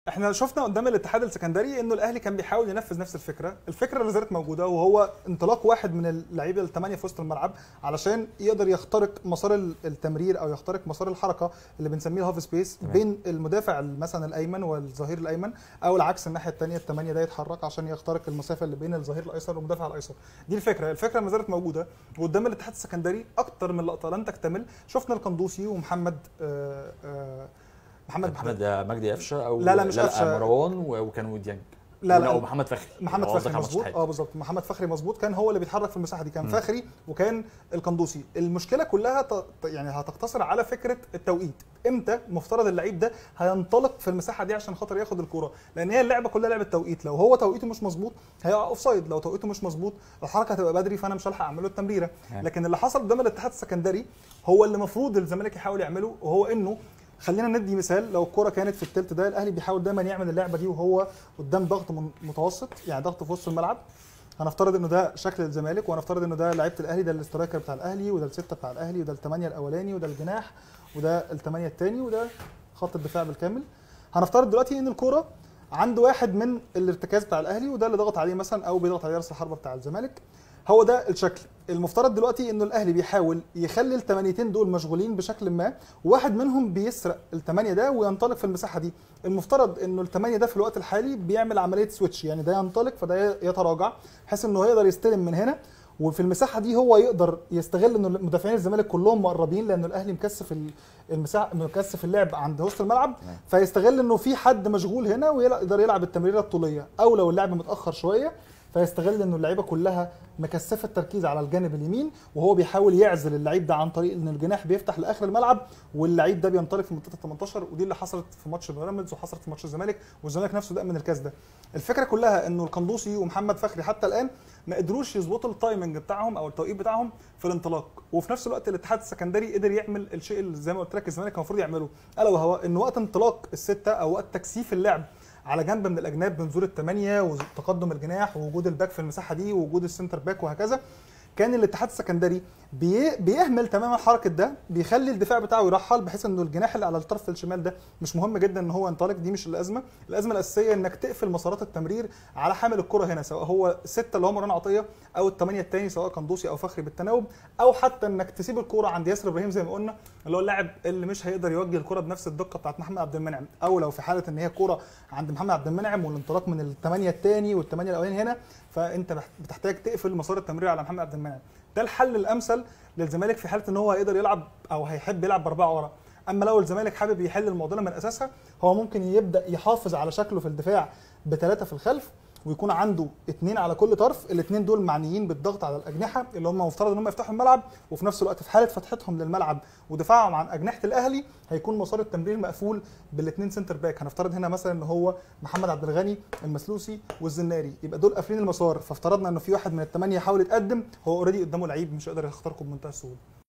احنا شفنا قدام الاتحاد السكندري انه الاهلي كان بيحاول ينفذ نفس الفكره، الفكره اللي زالت موجوده وهو انطلاق واحد من اللعيبه الثمانيه في وسط الملعب علشان يقدر يخترق مسار التمرير او يخترق مسار الحركه اللي بنسميه الهاف سبيس تمام. بين المدافع مثلا الايمن والظهير الايمن او العكس الناحيه الثانيه الثمانيه ده يتحرك عشان يخترق المسافه اللي بين الظهير الايسر والمدافع الايسر، دي الفكره، الفكره ما زالت موجوده وقدام الاتحاد السكندري اكتر من لقطه لن تكتمل، شفنا القندوسي ومحمد آه آه محمد محمد مجدي قفشه او لا، لا، مش قفشة. مروان و- وكانوا ديانج لا، لا. او محمد فخري محمد قصدك فخري على مظبوط مصطفى اه بالظبط محمد فخري مظبوط كان هو اللي بيتحرك في المساحه دي كان مم. فخري وكان القندوسي المشكله كلها ت... يعني هتقتصر على فكره التوقيت امتى مفترض اللعيب ده هينطلق في المساحه دي عشان خاطر ياخد الكوره لان هي اللعبه كلها لعبه توقيت لو هو توقيته مش مظبوط هيقع اوف سايد لو توقيته مش مظبوط الحركه هتبقى بدري فانا مش هلحق اعمل له التمريره نعم. لكن اللي حصل قدام الاتحاد السكندري هو اللي المفروض الزمالك يحاول يعمله وهو انه خلينا ندي مثال لو الكرة كانت في التلت ده الاهلي بيحاول دايما يعمل اللعبه دي وهو قدام ضغط من- متوسط يعني ضغط في وسط الملعب هنفترض انه ده شكل الزمالك وهنفترض انه ده لعيبه الاهلي ده الاسترايكر بتاع الاهلي وده السته بتاع الاهلي وده الثمانيه الاولاني وده الجناح وده الثمانيه الثاني وده خط الدفاع بالكامل هنفترض دلوقتي ان الكوره عند واحد من الارتكاز بتاع الاهلي وده اللي ضغط عليه مثلا او بيضغط عليه راس الحربه بتاع الزمالك هو ده الشكل المفترض دلوقتي انه الاهلي بيحاول يخلي الثمانيتين دول مشغولين بشكل ما واحد منهم بيسرق الثمانيه ده وينطلق في المساحه دي المفترض انه الثمانيه ده في الوقت الحالي بيعمل عمليه سويتش يعني ده ينطلق فده يتراجع بحيث انه يقدر يستلم من هنا وفي المساحه دي هو يقدر يستغل انه مدافعين الزمالك كلهم مقربين لانه الاهلي مكثف ال- المساحه مكثف اللعب عند وسط الملعب نعم. فيستغل انه في حد مشغول هنا ويقدر يلعب التمريره الطوليه او لو اللعب متاخر شويه فيستغل انه اللعيبه كلها مكثفه التركيز على الجانب اليمين وهو بيحاول يعزل اللعيب ده عن طريق ان الجناح بيفتح لاخر الملعب واللعيب ده بينطلق في منطقه ال 18 ودي اللي حصلت في ماتش بيراميدز وحصلت في ماتش الزمالك والزمالك نفسه ده من الكاس ده الفكره كلها انه القندوسي ومحمد فخري حتى الان ما قدروش يظبطوا التايمنج بتاعهم او التوقيت بتاعهم في الانطلاق وفي نفس الوقت الاتحاد السكندري قدر يعمل الشيء اللي زي ما قلت لك الزمالك كان المفروض يعمله الا وهو ان وقت انطلاق السته او وقت تكثيف اللعب على جنب من الاجناب بنزول الثمانيه وتقدم الجناح ووجود الباك في المساحه دي ووجود السنتر باك وهكذا كان الاتحاد السكندري بي... بيهمل تماما حركه ده بيخلي الدفاع بتاعه يرحل بحيث انه الجناح اللي على الطرف الشمال ده مش مهم جدا ان هو ينطلق دي مش الازمه الازمه الاساسيه انك تقفل مسارات التمرير على حامل الكره هنا سواء هو السته اللي هو مروان عطيه او الثمانيه الثاني سواء قندوسي او فخري بالتناوب او حتى انك تسيب الكره عند ياسر ابراهيم زي ما قلنا اللي هو اللاعب اللي مش هيقدر يوجه الكره بنفس الدقه بتاعت محمد عبد المنعم او لو في حاله ان هي كره عند محمد عبد المنعم والانطلاق من الثمانيه الثاني والثمانيه الاولاني هنا فانت بح- بتحتاج تقفل مسار التمرير على محمد عبد المنعم ده الحل الامثل للزمالك في حاله ان هو هيقدر يلعب او هيحب يلعب باربعه ورا اما لو الزمالك حابب يحل المعضله من اساسها هو ممكن يبدا يحافظ على شكله في الدفاع بثلاثه في الخلف ويكون عنده اثنين على كل طرف الاثنين دول معنيين بالضغط على الاجنحه اللي هم مفترض ان هم يفتحوا الملعب وفي نفس الوقت في حاله فتحتهم للملعب ودفاعهم عن اجنحه الاهلي هيكون مسار التمرير مقفول بالاثنين سنتر باك هنفترض هنا مثلا ان هو محمد عبد الغني المسلوسي والزناري يبقى دول قافلين المسار فافترضنا انه في واحد من الثمانيه يحاول يتقدم هو اوريدي قدامه لعيب مش هيقدر يخترقه بمنتهى السهوله